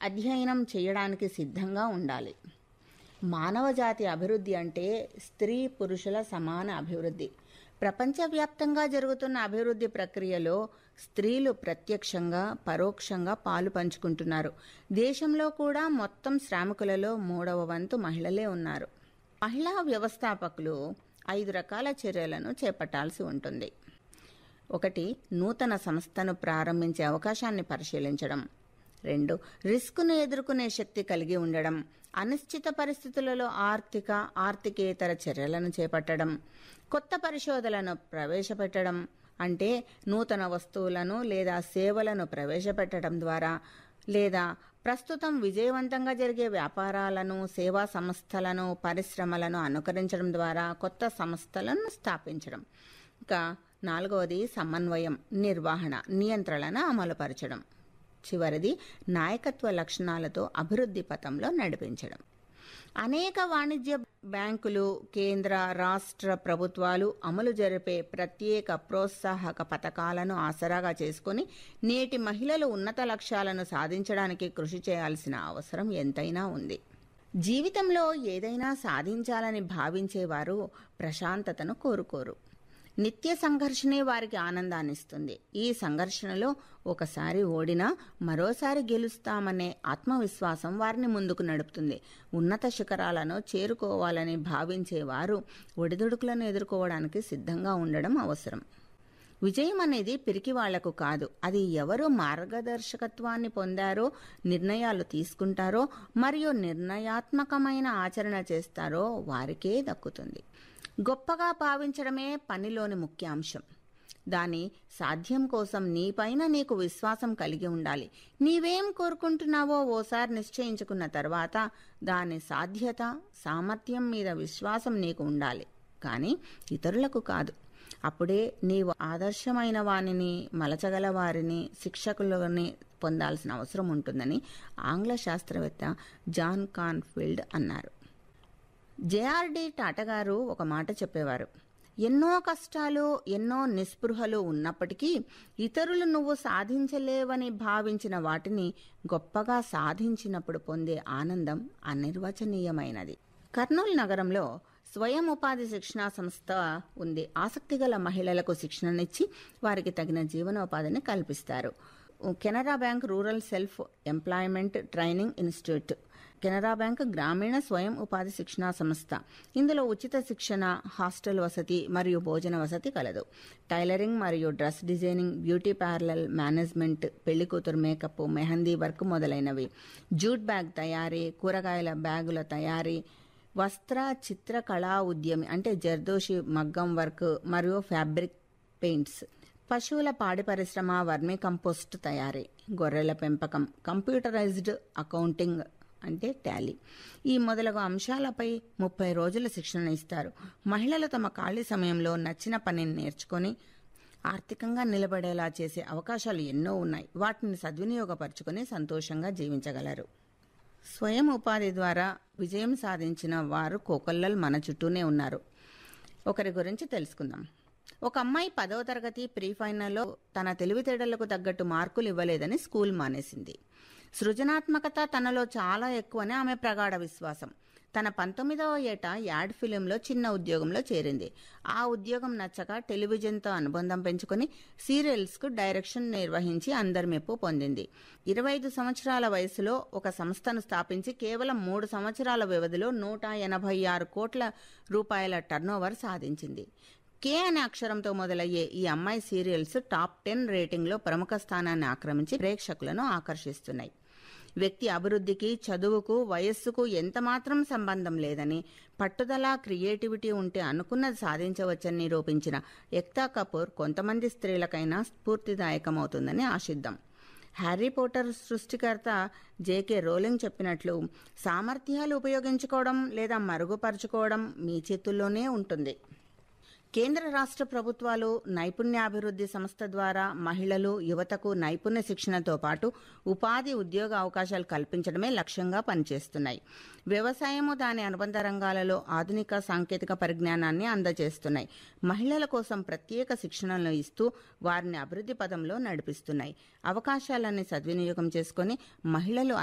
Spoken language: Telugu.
అధ్యయనం చేయడానికి సిద్ధంగా ఉండాలి మానవజాతి అభివృద్ధి అంటే స్త్రీ పురుషుల సమాన అభివృద్ధి ప్రపంచవ్యాప్తంగా జరుగుతున్న అభివృద్ధి ప్రక్రియలో స్త్రీలు ప్రత్యక్షంగా పరోక్షంగా పాలు పంచుకుంటున్నారు దేశంలో కూడా మొత్తం శ్రామికులలో మూడవ వంతు మహిళలే ఉన్నారు మహిళా వ్యవస్థాపకులు ఐదు రకాల చర్యలను చేపట్టాల్సి ఉంటుంది ఒకటి నూతన సంస్థను ప్రారంభించే అవకాశాన్ని పరిశీలించడం రెండు రిస్క్ను ఎదుర్కొనే శక్తి కలిగి ఉండడం అనిశ్చిత పరిస్థితులలో ఆర్థిక ఆర్థికేతర చర్యలను చేపట్టడం కొత్త పరిశోధనలను ప్రవేశపెట్టడం అంటే నూతన వస్తువులను లేదా సేవలను ప్రవేశపెట్టడం ద్వారా లేదా ప్రస్తుతం విజయవంతంగా జరిగే వ్యాపారాలను సేవా సంస్థలను పరిశ్రమలను అనుకరించడం ద్వారా కొత్త సంస్థలను స్థాపించడం ఇంకా నాలుగవది సమన్వయం నిర్వహణ నియంత్రణను అమలుపరచడం చివరిది నాయకత్వ లక్షణాలతో అభివృద్ధి పథంలో నడిపించడం అనేక వాణిజ్య బ్యాంకులు కేంద్ర రాష్ట్ర ప్రభుత్వాలు అమలు జరిపే ప్రత్యేక ప్రోత్సాహక పథకాలను ఆసరాగా చేసుకుని నేటి మహిళలు ఉన్నత లక్ష్యాలను సాధించడానికి కృషి చేయాల్సిన అవసరం ఎంతైనా ఉంది జీవితంలో ఏదైనా సాధించాలని భావించేవారు ప్రశాంతతను కోరుకోరు నిత్య సంఘర్షణే వారికి ఆనందాన్నిస్తుంది ఈ సంఘర్షణలో ఒకసారి ఓడినా మరోసారి గెలుస్తామనే ఆత్మవిశ్వాసం వారిని ముందుకు నడుపుతుంది ఉన్నత శిఖరాలను చేరుకోవాలని భావించేవారు ఒడిదుడుకులను ఎదుర్కోవడానికి సిద్ధంగా ఉండడం అవసరం విజయం అనేది పిరికి వాళ్లకు కాదు అది ఎవరు మార్గదర్శకత్వాన్ని పొందారో నిర్ణయాలు తీసుకుంటారో మరియు నిర్ణయాత్మకమైన ఆచరణ చేస్తారో వారికే దక్కుతుంది గొప్పగా భావించడమే పనిలోని ముఖ్యాంశం దాని సాధ్యం కోసం నీపైన నీకు విశ్వాసం కలిగి ఉండాలి నీవేం కోరుకుంటున్నావో ఓసారి నిశ్చయించుకున్న తర్వాత దాని సాధ్యత సామర్థ్యం మీద విశ్వాసం నీకు ఉండాలి కానీ ఇతరులకు కాదు అప్పుడే నీవు ఆదర్శమైన వానిని మలచగల వారిని శిక్షకులని పొందాల్సిన అవసరం ఉంటుందని ఆంగ్ల శాస్త్రవేత్త జాన్ కాన్ఫీల్డ్ అన్నారు జేఆర్డి టాటా గారు ఒక మాట చెప్పేవారు ఎన్నో కష్టాలు ఎన్నో నిస్పృహలు ఉన్నప్పటికీ ఇతరులు నువ్వు సాధించలేవని భావించిన వాటిని గొప్పగా సాధించినప్పుడు పొందే ఆనందం అనిర్వచనీయమైనది కర్నూలు నగరంలో స్వయం ఉపాధి శిక్షణా సంస్థ ఉంది ఆసక్తిగల మహిళలకు శిక్షణనిచ్చి వారికి తగిన జీవనోపాధిని కల్పిస్తారు Canara bank rural self employment training institute Canara bank గ్రామీణ స్వయం ఉపాధి శిక్షణా సంస్థ ఇందులో ఉచిత శిక్షణ హాస్టల్ వసతి మరియు భోజన వసతి కలదు టైలరింగ్ మరియు dress designing beauty parlour management పెళ్లి కూతురు మేకప్ మెహందీ వర్క్ మొదలైనవి జూట్ బ్యాగ్ తయారీ కూరగాయల బ్యాగుల తయారీ వస్త్ర చిత్ర కళా ఉద్యమి అంటే జర్దోషి మగ్గం వర్క్ మరియు ఫ్యాబ్రిక్ పెయింట్స్ పశువుల పాడి పరిశ్రమ వర్మీ కంపోస్ట్ తయారీ గొర్రెల పెంపకం కంప్యూటరైజ్డ్ అకౌంటింగ్ అంటే టాలీ ఈ మొదలగు అంశాలపై ముప్పై రోజుల శిక్షణ ఇస్తారు మహిళలు తమ ఖాళీ సమయంలో నచ్చిన పనిని నేర్చుకొని ఆర్థికంగా నిలబడేలా చేసే అవకాశాలు ఎన్నో ఉన్నాయి వాటిని సద్వినియోగపరుచుకొని సంతోషంగా జీవించగలరు స్వయం ఉపాధి ద్వారా విజయం సాధించిన వారు కోకొల్లలు మన చుట్టూనే ఉన్నారు ఒకరి గురించి తెలుసుకుందాం ఒక అమ్మాయి పదవ తరగతి ప్రీ ఫైనల్లో తన తెలివితేటలకు తగ్గట్టు మార్కులు ఇవ్వలేదని స్కూల్ మానేసింది సృజనాత్మకత తనలో చాలా ఎక్కువని ఆమె ప్రగాఢ విశ్వాసం తన పంతొమ్మిదవ ఏట యాడ్ ఫిలింలో చిన్న ఉద్యోగంలో చేరింది ఆ ఉద్యోగం నచ్చక టెలివిజన్తో అనుబంధం పెంచుకుని సీరియల్స్కు డైరెక్షన్ నిర్వహించి అందరి మెప్పు పొందింది ఇరవై ఐదు సంవత్సరాల వయసులో ఒక సంస్థను స్థాపించి కేవలం మూడు సంవత్సరాల వ్యవధిలో నూట ఎనభై ఆరు కోట్ల రూపాయల టర్నోవర్ సాధించింది కే అనే అక్షరంతో మొదలయ్యే ఈ అమ్మాయి సీరియల్స్ టాప్ టెన్ రేటింగ్లో ప్రముఖ స్థానాన్ని ఆక్రమించి ప్రేక్షకులను ఆకర్షిస్తున్నాయి వ్యక్తి అభివృద్ధికి చదువుకు వయస్సుకు ఎంతమాత్రం సంబంధం లేదని పట్టుదల క్రియేటివిటీ ఉంటే అనుకున్నది సాధించవచ్చని నిరూపించిన ఎక్తా కపూర్ కొంతమంది స్త్రీలకైనా స్ఫూర్తిదాయకమవుతుందని ఆశిద్దాం హ్యారీ పోటర్ సృష్టికర్త జేకే రోలింగ్ చెప్పినట్లు సామర్థ్యాలు ఉపయోగించుకోవడం లేదా మరుగుపరుచుకోవడం మీ చేతుల్లోనే ఉంటుంది కేంద్ర రాష్ట్ర ప్రభుత్వాలు నైపుణ్యాభివృద్ధి సంస్థ ద్వారా మహిళలు యువతకు నైపుణ్య శిక్షణతో పాటు ఉపాధి ఉద్యోగ అవకాశాలు కల్పించడమే లక్ష్యంగా పనిచేస్తున్నాయి వ్యవసాయము దాని అనుబంధ రంగాలలో ఆధునిక సాంకేతిక పరిజ్ఞానాన్ని అందజేస్తున్నాయి మహిళల కోసం ప్రత్యేక శిక్షణలను ఇస్తూ వారిని అభివృద్ధి పదంలో నడిపిస్తున్నాయి అవకాశాలన్నీ సద్వినియోగం చేసుకుని మహిళలు